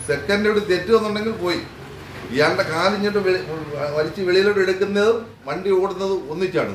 Second ഇവിടെ തെറ്റുമെന്നുണ്ടെങ്കിൽ പോയി ഇയാളുടെ കാലിഞ്ഞിട്ട് വെളി- വലിച്ച് വെളിയിലോട്ട് എടുക്കുന്നതും വണ്ടി ഓടുന്നതും ഒന്നിച്ചാണ്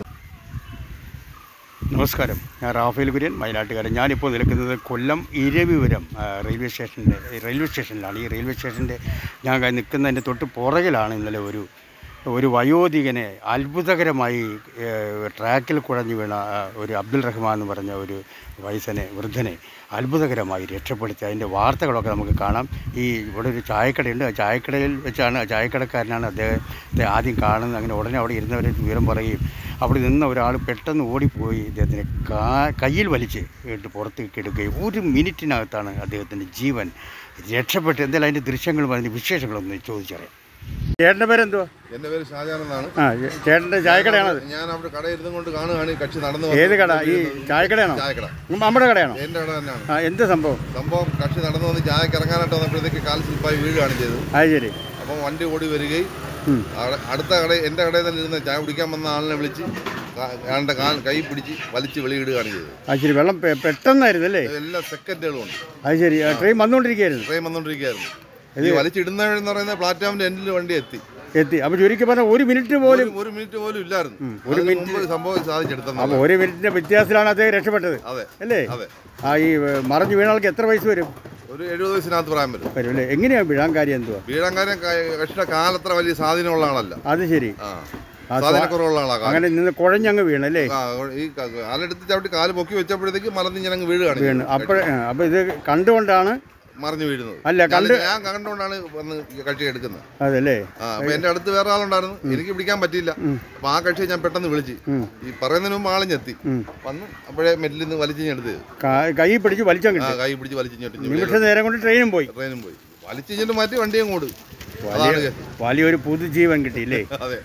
നമസ്കാരം ഞാൻ റാഫേൽ കുര്യൻ വയനാട്ടുകാരൻ ഞാനിപ്പോൾ നിൽക്കുന്നത് കൊല്ലം ഇരവിപുരം ആ, റെയിൽവേ സ്റ്റേഷൻ്റെ റെയിൽവേ സ്റ്റേഷനിലാണ് ഈ റെയിൽവേ സ്റ്റേഷൻ്റെ ഞാൻ ക- നിൽക്കുന്നതിൻ്റെ തൊട്ട് പുറകിലാണ് ഇന്നലെ ഒരു ഒരു വയോധികനെ അത്ഭുതകരമായി ഏ, ട്രാക്കിൽ കുഴഞ്ഞു വീണ ആ, ഒരു അബ്ദുൽ റഹ്മാൻ എന്ന് പറഞ്ഞ ഒരു വയസ്സനെ വൃദ്ധനെ അത്ഭുതകരമായി രക്ഷപ്പെടുത്തി അതിൻ്റെ വാർത്തകളൊക്കെ നമുക്ക് കാണാം ഈ ഇവിടെ ഒരു ചായക്കടയുണ്ട് ആ ചായക്കടയിൽ വെച്ചാണ് ആ ചായക്കടക്കാരനാണ് അദ്ദേഹത്തെ ആദ്യം കാണുന്നത് അങ്ങനെ ഉടനെ അവിടെ ഇരുന്നവരെ വിവരം പറയുകയും അവിടെ നിന്ന ഒരാൾ പെട്ടെന്ന് ഓടിപ്പോയി ഇദ്ദേഹത്തിനെ കാ കയ്യിൽ വലിച്ച് ഇട്ട് പുറത്തേക്ക് എടുക്കുകയും ഒരു മിനിറ്റിനകത്താണ് അദ്ദേഹത്തിൻ്റെ ജീവൻ രക്ഷപ്പെട്ട് എന്തായാലും അതിൻ്റെ ദൃശ്യങ്ങളും അതിൻ്റെ വിശേഷങ്ങളൊന്ന് ചോദിച്ചറിയാം ചേട്ടൻ്റെ പേരെന്തുവാ എന്റെ പേര് ഷാജാൻ എന്നാണ് ആ ചേട്ടൻ്റെ ചായക്കടയാണത് ഞാൻ അവിടെ കട ഇരുന്നും കൊണ്ട് കാണുകയാണ് ഈ കക്ഷി നടന്നു ഏത് കട ഈ ചായക്കടയാണോ ചായക്കട ഉം, നമ്മുടെ കടയാണോ എന്റെ കട തന്നെയാണ് ആ എന്ത് സംഭവം സംഭവം കക്ഷി നടന്നു വന്ന് ചായക്ക് ഇറങ്ങാനായിട്ട് വന്നപ്പോഴത്തേക്ക് കാൽ സ്ലിപ്പായി വീഴുകയാണ് ചെയ്തത് അത് ശരി അപ്പം വണ്ടി ഓടി വരികയും ഉം. അവിടെ അടുത്ത കട എൻ്റെ കടയിൽ തന്നെ ഇരുന്ന് ചായ കുടിക്കാൻ വന്ന ആളിനെ വിളിച്ച് കാ- അയാളുടെ കാൽ കൈ പിടിച്ച് വലിച്ച് വെളിയിടുകയാണ് ചെയ്തത് അത് ശരി വെള്ളം പെ- പെട്ടെന്നായിരുന്നു അല്ലേ എല്ലാ സെക്കൻഡുകളുണ്ട് അത് ശരി ആ, ട്രെയിൻ വന്നുകൊണ്ടിരിക്കുകയായിരുന്നു ട്രെയിൻ വന്നുകൊണ്ടിരിക്കുകയായിരുന്നു ഈ വലിച്ചിടുന്നവരെന്ന് പറയുന്ന പ്ലാറ്റ്ഫോമിന്റെ എൻഡിൽ വണ്ടി എത്തി എത്തി അപ്പോൾ ചുരുക്കി പറഞ്ഞാൽ ഒരു മിനിറ്റ് പോലും ഒരു- ഒരു മിനിറ്റ് പോലും ഇല്ലായിരുന്നു ഒരു അതിന് മുമ്പ് സംഭവം സാധിച്ചെടുത്തെന്ന് അപ്പോൾ ഒരു മിനിറ്റിൻ്റെ വ്യത്യാസത്തിലാണ് അദ്ദേഹം രക്ഷപ്പെട്ടത് അതെ അല്ലേ അതെ ആ ഈ ഏ, മറിഞ്ഞു വീണ ആൾക്ക് എത്ര വയസ്സ് വരും ഒരു എഴുപത് വയസ്സിനകത്ത് പറയാൻ പറ്റും വരും അല്ലേ എങ്ങനെയാണ് വീഴാൻ കാര്യം എന്തുവാ വീഴാങ്കാരൻ കക്ഷിയുടെ കാലത്ര വലിയ സ്വാധീനമുള്ള ആളല്ല അത് ശരി ആ ആ, സ്വാധീനക്കുറവുള്ള ആളാ കാല്. അങ്ങനെ നിന്ന് കുഴഞ്ഞങ്ങ് വീണല്ലേ ആ, ഈ ക- കാലെടുത്ത് ചവിട്ടി കാല് പൊക്കി വെച്ചപ്പോഴത്തേക്ക് മലന്ന് ഞാൻ അങ്ങ് വീഴുകയാണ് വീണ് അപ്പോൾ അപ്പോൾ ഇത് കണ്ടുകൊണ്ടാണ് മറിഞ്ഞു വീഴുന്നത് അല്ല, ഞാൻ- കണ്ട്- ഞാൻ കണ്ടുകൊണ്ടാണ് വന്ന് ഈ കക്ഷി എടുക്കുന്നത് അതല്ലേ ആ അപ്പൊ എന്റെ അടുത്ത് വേറെ ആളുണ്ടായിരുന്നു എനിക്ക് പിടിക്കാൻ പറ്റിയില്ല അപ്പൊ ആ കക്ഷിയെ ഞാൻ പെട്ടെന്ന് വിളിച്ച് ഈ പറയുന്നതിന് മുമ്പ് ആളും ഞെത്തി വന്ന് അപ്പോഴേ മെറ്റിൽ നിന്ന് വലിച്ചു എടുത്ത് കാ- കൈ പിടിച്ച് വലിച്ചാൽ ആ കിട്ടും കൈ പിടിച്ച് വലിച്ചു ഞെട്ടി നിമിഷ നേരം കൊണ്ട് ട്രെയിനും പോയി ട്രെയിനും പോയി വലിച്ചു മാറ്റി വണ്ടിയും കൂട് അതാണ് കേസ്. വലിയൊരു പുതുജീവൻ കിട്ടിയില്ലേ അതെ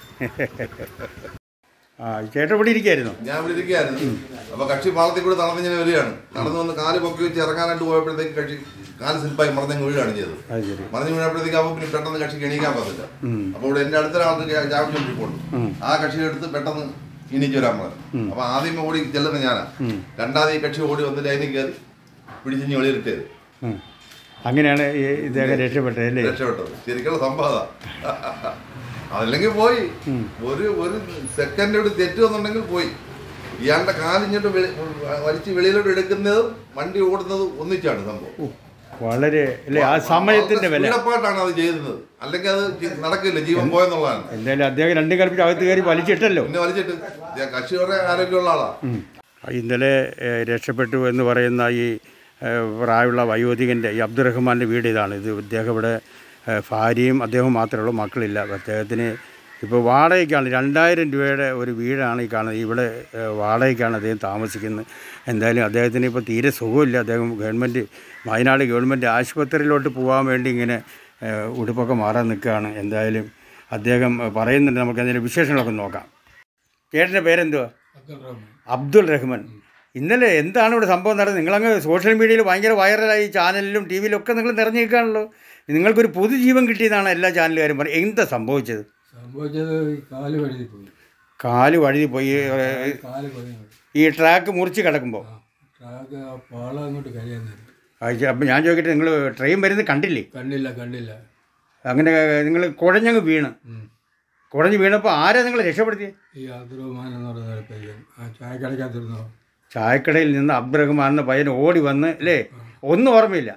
ആ ചേട്ടൻ ഇവിടെ ഇരിക്കായിരുന്നു ഞാൻ ഇവിടെ ഇരിക്കുകയായിരുന്നു അപ്പൊ കക്ഷി പാളത്തിൽ കൂടെ നടന്ന് ഇങ്ങനെ വരികയാണ് നടന്നു വന്ന് കാല് പൊക്കി വെച്ച് ഇറങ്ങാനായിട്ട് പോയപ്പോഴത്തേക്ക് കക്ഷി കാല് സ്ലിപ്പായി മറന്നങ്ങ് വീഴാണ് ചെയ്തത് അത് ശരി മറിഞ്ഞു വീണപ്പോഴത്തേക്ക് അവൻ പിന്നെ പെട്ടെന്ന് കക്ഷിക്ക് എണീക്കാൻ പറ്റില്ല അപ്പൊ ഇവിടെ എന്റെ അടുത്തൊരാൾക്ക് ചാവിച്ചോണ്ടിരിപ്പുണ്ട് ആ കക്ഷി എടുത്ത് പെട്ടെന്ന് ഇനിച്ച് വരാൻ പറഞ്ഞു അപ്പൊ ആദ്യം ഓടി ചെല്ലുന്ന ഞാനാ രണ്ടാമത് ഈ കക്ഷി ഓടി വന്ന് ലൈനിൽ കയറി പിടിച്ചിഞ്ഞ് വെളിയിലിട്ടത് ഉം. അങ്ങനെയാണ് ഈ ഇദ്ദേഹം രക്ഷപ്പെട്ടത് അല്ലേ രക്ഷപ്പെട്ടത് ശരിക്കുള്ള സംഭവം അതാ. അതല്ലെങ്കിൽ പോയി ഒരു ഒരു സെക്കൻഡ് ഇവിടെ തെറ്റുമെന്നുണ്ടെങ്കിൽ പോയി ഇയാളുടെ കാലിഞ്ഞിട്ട് വെളി- വലിച്ച് വെളിയിലോട്ട് എടുക്കുന്നതും വണ്ടി ഓടുന്നതും ഒന്നിച്ചാണ് സംഭവം ഓ, വളരെ അല്ലേ ആ സമയത്തിന്റെ വില സ്പീഡപ്പായിട്ടാണ് അത് ചെയ്യുന്നത് അല്ലെങ്കിൽ അത് ജി- നടക്കില്ല ജീവൻ പോയെന്നുള്ളതാണ് എന്തായാലും അദ്ദേഹം രണ്ടും കൽപ്പിച്ച് അകത്ത് കയറി വലിച്ചിട്ടല്ലോ പിന്നെ വലിച്ചിട്ട് ഞാൻ കക്ഷിയുടെ ആരോഗ്യമുള്ള ആളാ ഇന്നലെ ഏഹ്, രക്ഷപ്പെട്ടു എന്ന് പറയുന്ന ഈ ഏഹ്, പ്രായമുള്ള വയോധികൻ്റെ ഈ അബ്ദുറഹ്മാൻ്റെ വീട് ഇതാണ് ഇത് ഇദ്ദേഹം ഇവിടെ ഏഹ്, ഭാര്യയും അദ്ദേഹവും മാത്രമേ ഉള്ളൂ മക്കളില്ല അപ്പോൾ അദ്ദേഹത്തിന് ഇപ്പോൾ വാടകയ്ക്കാണ് രണ്ടായിരം രൂപയുടെ ഒരു വീടാണ് ഈ കാണുന്നത് ഇവിടെ ഏഹ്, വാടകയ്ക്കാണ് അദ്ദേഹം താമസിക്കുന്നത് എന്തായാലും അദ്ദേഹത്തിന് ഇപ്പോൾ തീരെ സുഖമില്ല അദ്ദേഹം ഗവൺമെൻറ് വയനാട് ഗവൺമെൻറ് ആശുപത്രിയിലോട്ട് പോകാൻ വേണ്ടി ഇങ്ങനെ ഏഹ്, ഉടുപ്പൊക്കെ മാറാൻ നിൽക്കുകയാണ് എന്തായാലും അദ്ദേഹം ഏഹ്, പറയുന്നുണ്ട് നമുക്ക് അതിൻ്റെ വിശേഷങ്ങളൊക്കെ നോക്കാം ചേട്ടൻ്റെ പേരെന്തുവാ അബ്ദുൾ റഹ്മാൻ ഇന്നലെ എന്താണ് ഇവിടെ സംഭവം നടന്നത് നിങ്ങളങ്ങ് സോഷ്യൽ മീഡിയയിൽ ഭയങ്കര വൈറലായി ചാനലിലും ടി വിയിലും ഒക്കെ നിങ്ങൾ നിറഞ്ഞു നിൽക്കുകയാണല്ലോ നിങ്ങൾക്കൊരു പുതുജീവൻ കിട്ടിയതാണ് എല്ലാ ചാനലുകാരും പറയും എന്താ സംഭവിച്ചത് സംഭവിച്ചത് ഈ കാല് വഴുതി പോയി കാല് വഴുതി പോയി ഏഹ്, കാല് കൊതി ഈ ട്രാക്ക് മുറിച്ച് കിടക്കുമ്പോൾ ട്രാക്ക് ആ പാള അങ്ങോട്ട് കഴിയാൻ അപ്പം ഞാൻ ചോദിക്കട്ടെ നിങ്ങൾ ട്രെയിൻ വരുന്നത് കണ്ടില്ലേ കണ്ടില്ല കണ്ടില്ല അങ്ങനെ നിങ്ങൾ കുഴഞ്ഞങ്ങ് വീണ് ഉം. കുഴഞ്ഞ് വീണപ്പോൾ ആരാ നിങ്ങൾ രക്ഷപ്പെടുത്തിയത് ഈ അബ്ദുറഹ്മാൻ എന്ന് പറയുന്ന ഒരു പയ്യൻ ആ ചായക്കടയ്ക്കകത്തിരുന്നോ ചായക്കടയിൽ നിന്ന് അബ്ദുറഹ്മാൻ എന്ന പയ്യൻ ഓടി വന്ന് അല്ലേ ഒന്നും ഓർമ്മയില്ല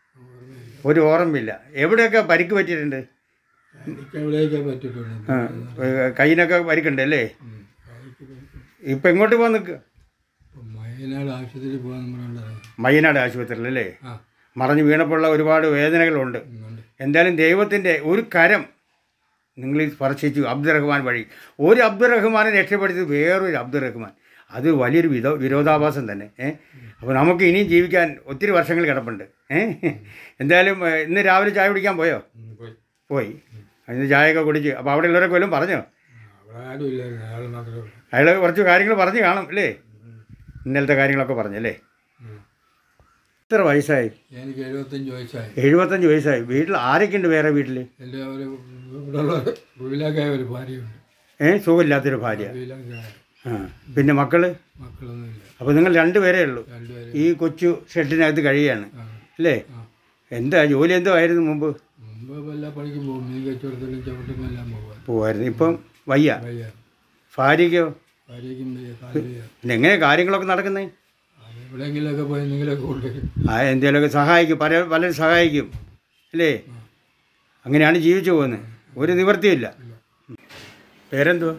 ഒരു ഓർമ്മയില്ല എവിടെയൊക്കെ പരിക്ക് പറ്റിയിട്ടുണ്ട് എനിക്ക് എവിടെയൊക്കെ പറ്റിയിട്ടുണ്ട് ആ, ഏ, കയ്യിനൊക്കെ പരിക്കുണ്ട് അല്ലേ ഉം. കൈക്ക് പരിക്ക്. ഇപ്പം എങ്ങോട്ട് പോകാൻ നിൽക്കുക ഇപ്പം വയനാട് ആശുപത്രിയിൽ പോകാൻ നമ്മളുണ്ടായിരുന്നു മയ്യനാട് ആശുപത്രിയിൽ അല്ലേ ആ മറഞ്ഞു വീണപ്പോഴുള്ള ഒരുപാട് വേദനകളുണ്ട് ഉണ്ട് എന്തായാലും ദൈവത്തിൻ്റെ ഒരു കരം നിങ്ങൾ സ്പർശിച്ചു അബ്ദുറഹ്മാൻ വഴി ഒരു അബ്ദുറഹ്മാനെ രക്ഷപ്പെടുത്തിയത് വേറൊരു അബ്ദുറഹ്മാൻ അത് വലിയൊരു വിധോ വിരോധാഭാസം തന്നെ ഏ അപ്പോൾ നമുക്ക് ഇനിയും ജീവിക്കാൻ ഒത്തിരി വർഷങ്ങൾ കിടപ്പുണ്ട് ഏ എന്തായാലും ഏ, ഇന്ന് രാവിലെ ചായ കുടിക്കാൻ പോയോ ഉം, പോയി പോയി ഇന്ന് ചായയൊക്കെ കുടിച്ച് അപ്പോൾ അവിടെ ഉള്ളവരൊക്കെ വല്ലതും പറഞ്ഞോ അവിടെ ആരും ഇല്ലായിരുന്നു അയാൾ മാത്രമേ ഉള്ളൂ അയാൾ കുറച്ച് കാര്യങ്ങൾ പറഞ്ഞു കാണും അല്ലേ ഇന്നലത്തെ കാര്യങ്ങളൊക്കെ പറഞ്ഞല്ലേ ഉം. എത്ര വയസ്സായി എനിക്ക് എഴുപത്തഞ്ച് വയസ്സായി എഴുപത്തഞ്ച് വയസ്സായി വീട്ടിൽ ആരൊക്കെയുണ്ട് വേറെ വീട്ടിൽ എൻ്റെ ഒരു ഇവിടെയുള്ള കുയിലാക്കായ ഒരു ഭാര്യയുണ്ട് ഏ സുഖമില്ലാത്തൊരു ഭാര്യ കുയിലാക്കായ ആ പിന്നെ മക്കള് മക്കളൊന്നുമില്ല അപ്പോൾ നിങ്ങൾ രണ്ടുപേരേ ഉള്ളൂ രണ്ടുപേരും ഈ കൊച്ചു ഷെഡിനകത്ത് കഴിയാണ് ആ അല്ലേ ആ എന്താ ജോലി എന്തോ ആയിരുന്നു മുമ്പ് മുമ്പ് എല്ലാ പണിക്കും പോകും മീൻ കച്ചവടത്തിലും ചവിട്ടും എല്ലാം പോകാൻ പോവായിരുന്നു ഇപ്പം വയ്യ വയ്യ ഭാര്യയ്ക്കോ ഭാര്യയ്ക്കും വയ്യ കാല് വയ്യ പിന്നെ എങ്ങനെ കാര്യങ്ങളൊക്കെ നടക്കുന്നത് അത് എവിടെയെങ്കിലുമൊക്കെ പോയി എന്തെങ്കിലുമൊക്കെ കൊണ്ടുവരും ആ എന്തെങ്കിലുമൊക്കെ സഹായിക്കും പല പലരും സഹായിക്കും അല്ലേ അങ്ങനെയാണ് ജീവിച്ചു പോകുന്നത് ഒരു നിവൃത്തിയില്ല പേരെന്തുവാ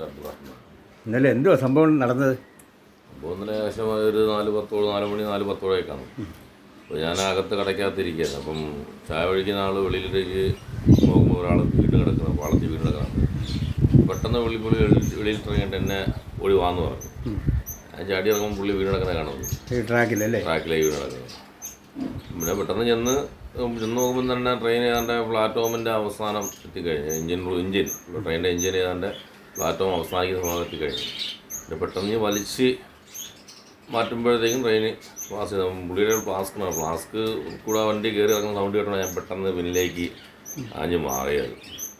ഇന്നലെ എന്തുവാ സംഭവം നടന്നത് പോകുന്നതിന് ഏകദേശം ഒരു നാല് പത്തോളം നാല് മണി നാല് പത്തോളെ കാണും അപ്പോൾ ഞാൻ അകത്ത് കടയ്ക്കകത്തിരിക്കുകയായിരുന്നു അപ്പം ചായ ഒഴിക്കുന്ന ആൾ വെളിയിലേക്ക് നോക്കുമ്പോൾ ഒരാൾ വീട് കിടക്കണം വളർത്തി വീട് കിടക്കണം പെട്ടെന്ന് പുള്ളി പുള്ളി വെളിയിൽ- വെളിയിൽ ഇറങ്ങിയിട്ട് എന്നെ ഓടി വാന്ന് പറഞ്ഞു ഞാൻ ചാടി ഇറങ്ങുമ്പോൾ പുള്ളി വീട് കിടക്കുന്ന കാണുന്നത് ഈ ട്രാക്കിലല്ലേ ട്രാക്കിലേക്ക് വീട് കിടക്കുന്നത് പിന്നെ പെട്ടെന്ന് ചെന്ന് ചെന്ന് നോക്കുമ്പോൾ തന്നെ ട്രെയിൻ ഏതാണ്ട് പ്ലാറ്റ്ഫോമിൻ്റെ അവസാനം എത്തിക്കഴിഞ്ഞു എഞ്ചിൻ എഞ്ചിൻ ട്രെയിനിൻ്റെ എഞ്ചിൻ ഏതാണ്ട് പ്ലാറ്റ്ഫോം അവസാനിക്കുന്ന സമയം എത്തിക്കഴിഞ്ഞു പിന്നെ പെട്ടെന്ന് വലിച്ച് മാറ്റുമ്പോഴത്തേക്കും ട്രെയിന് പാസ് ചെയ്തു പുള്ളിയുടെ ഫ്ലാസ്ക് ഫ്ലാസ്ക് കൂടെ വണ്ടി കയറി ഇറങ്ങുന്ന സൗണ്ട് കേട്ടോ ഞാൻ പെട്ടെന്ന് പിന്നിലേക്ക് ആഞ്ഞ് മാറിയത്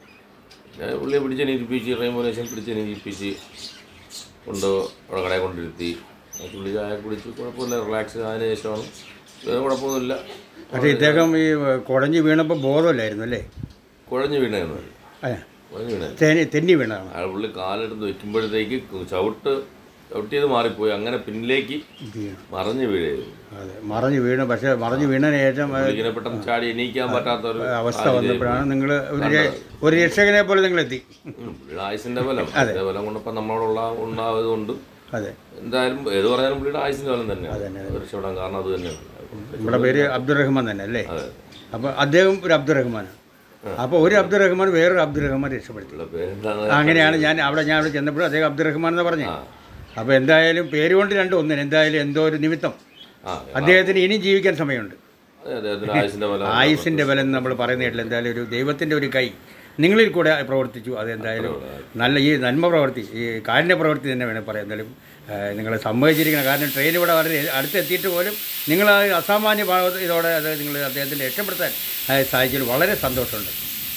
ഞാൻ പുള്ളിയെ പിടിച്ചെണീപ്പിച്ച് ട്രെയിൻ പോലീസിനെ പിടിച്ചെണീപ്പിച്ച് കൊണ്ട് അവിടെ കടയിൽ കൊണ്ടിരുത്തി ആ പുള്ളി ചായ കുടിച്ച് കുഴപ്പമില്ല റിലാക്സ് ആയതിനു ശേഷമാണ് വേറെ കുഴപ്പമൊന്നുമില്ല പക്ഷേ ഇദ്ദേഹം ഈ കുഴഞ്ഞു വീണപ്പോൾ ബോധമില്ലായിരുന്നു അല്ലേ കുഴഞ്ഞു വീണായിരുന്നു അതെ കുഴഞ്ഞു വീണ തേനി തെന്നി വീണതാണ് അയാൾ പുള്ളി കാലെടുത്ത് വെക്കുമ്പോഴത്തേക്ക് ചവിട്ട് ചവിട്ടിയത് മാറിപ്പോയി അങ്ങനെ പിന്നിലേക്ക് വീണു മറിഞ്ഞു വീഴായിരുന്നു അതെ മറിഞ്ഞു വീണു പക്ഷേ മറിഞ്ഞു വീണതിന് ശേഷം ആ, പുള്ളിക്കിനെ പെട്ടെന്ന് ചാടി എണീക്കാൻ പറ്റാത്തൊരു അവസ്ഥ സാഹചര്യം വന്നപ്പോഴാണ് നിങ്ങൾ ഒരു ര- ഒരു രക്ഷകനെ പോലെ നിങ്ങൾ എത്തി ഉം, പുള്ളിയുടെ ആയുസിന്റെ ബലം അതിന്റെ ബലം കൊണ്ടിപ്പോൾ നമ്മളോടുള്ള ഉണ്ടായത് കൊണ്ട് അതെ എന്തായാലും ഏത് പറഞ്ഞാലും പുള്ളിയുടെ ആയുസിന്റെ ബലം തന്നെയാണ് രക്ഷപ്പെടാൻ കാരണം അത് തന്നെയാണ് നമ്മുടെ പേര് അബ്ദുറഹ്മാൻ തന്നെ അല്ലേ അതെ അപ്പോൾ അദ്ദേഹം ഒരു അബ്ദുറഹ്മാനാണ് അപ്പോൾ ഒരു അബ്ദുറഹ്മാൻ വേറൊരു അബ്ദുറഹ്മാൻ രക്ഷപ്പെടുത്തി പുള്ളിയുടെ പേരെന്താണ് അങ്ങനെയാണ് ഞാൻ അവിടെ ഞാൻ അവിടെ ചെന്നപ്പോൾ അദ്ദേഹം അബ്ദുറഹ്മാൻ എന്ന് പറഞ്ഞു അപ്പോൾ എന്തായാലും പേര് കൊണ്ട് രണ്ടും ഒന്നിന് എന്തായാലും എന്തോ ഒരു നിമിത്തം ആ അദ്ദേഹത്തിന് ഇനിയും ജീവിക്കാൻ സമയമുണ്ട് അതെ അദ്ദേഹത്തിന്റെ ആയുസിന്റെ ബലം ആയുസിൻ്റെ ബലം നമ്മൾ പറയുന്ന കേട്ടില്ല എന്തായാലും ഒരു ദൈവത്തിൻ്റെ ഒരു കൈ നിങ്ങളിൽ കൂടെ പ്രവർത്തിച്ചു അതെന്തായാലും നല്ല ഈ നന്മ പ്രവൃത്തി ഈ കാരുണ്യ പ്രവൃത്തി തന്നെ വേണം പറയാം എന്തായാലും നിങ്ങൾ സമ്മതിച്ചിരിക്കണം കാരണം ട്രെയിൻ ഇവിടെ വളരെ അടുത്തെത്തിയിട്ട് പോലും നിങ്ങൾ ആ അസാമാന്യ ഭാവ- ഇതോടെ അത് നിങ്ങൾ അദ്ദേഹത്തിൻ്റെ രക്ഷപ്പെടുത്താൻ ആ, സാധിച്ചതിൽ വളരെ സന്തോഷമുണ്ട്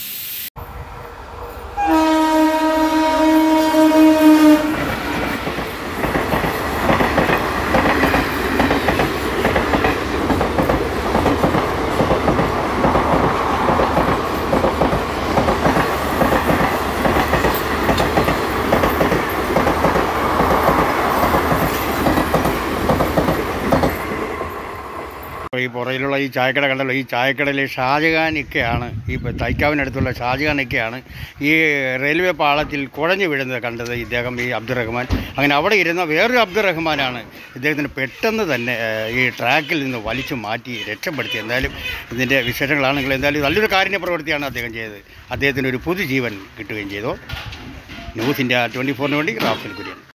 ഇപ്പോൾ ഈ പുറയിലുള്ള ഈ ചായക്കട കണ്ടല്ലോ ഈ ചായക്കടയിലെ ഷാജഹാൻ ഇക്കയാണ് ഈ തൈക്കാവിനടുത്തുള്ള ഷാജഹാൻ ഇക്കയാണ് ഈ റെയിൽവേ പാളത്തിൽ കുഴഞ്ഞു വീഴുന്നത് കണ്ടത് ഇദ്ദേഹം ഈ അബ്ദുറഹ്മാൻ അങ്ങനെ അവിടെ ഇരുന്ന വേറൊരു അബ്ദുറഹ്മാനാണ് ഇദ്ദേഹത്തിന് പെട്ടെന്ന് തന്നെ ഏഹ്, ഈ ട്രാക്കിൽ നിന്ന് വലിച്ചു മാറ്റി രക്ഷപ്പെടുത്തി എന്തായാലും ഇതിൻ്റെ വിശേഷങ്ങളാണെങ്കിൽ എന്തായാലും നല്ലൊരു കാരുണ്യ പ്രവൃത്തിയാണ് അദ്ദേഹം ചെയ്തത് അദ്ദേഹത്തിന് ഒരു പുതുജീവൻ കിട്ടുകയും ചെയ്തു ന്യൂസ് ഇന്ത്യ ട്വൻറ്റി ഫോറിന് വേണ്ടി റാഫേൽ കുര്യൻ